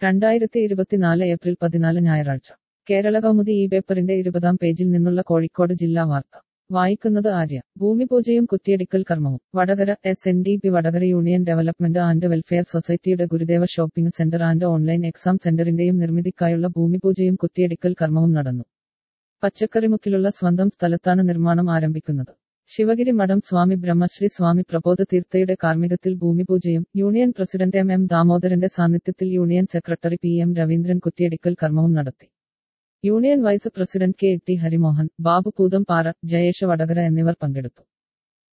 രണ്ടായിരത്തി ഇരുപത്തിനാല് ഏപ്രിൽ പതിനാല് ഞായറാഴ്ച കേരള കൗമുദി ഈ പേപ്പറിന്റെ ഇരുപതാം പേജിൽ നിന്നുള്ള കോഴിക്കോട് ജില്ലാ വാർത്ത വായിക്കുന്നത് ആര്യ ഭൂമിപൂജയും കുത്തിയടിക്കൽ കർമ്മവും Vadakara S N D P Vadakara union development and welfare സൊസൈറ്റിയുടെ Gurudeva shopping centre and online exam സെന്ററിന്റെയും നിർമ്മിതിക്കായുള്ള ഭൂമിപൂജയും കുത്തിയടിക്കൽ കർമ്മവും നടന്നു പച്ചക്കറിമുക്കിലുള്ള സ്വന്തം സ്ഥലത്താണ് നിർമ്മാണം ആരംഭിക്കുന്നത് ശിവഗിരി മഠം സ്വാമി ബ്രഹ്മശ്രീ സ്വാമി പ്രബോധ തീർത്ഥയുടെ കാർമ്മികത്തിൽ ഭൂമിപൂജയും യൂണിയൻ പ്രസിഡന്റ് എം എം ദാമോദരന്റെ സാന്നിധ്യത്തിൽ union secretary P M Raveendran കുത്തിയടിക്കൽ കർമ്മവും നടത്തി union vice president K T Harimohan Babu Poothampara Jayesh Vadakara എന്നിവർ പങ്കെടുത്തു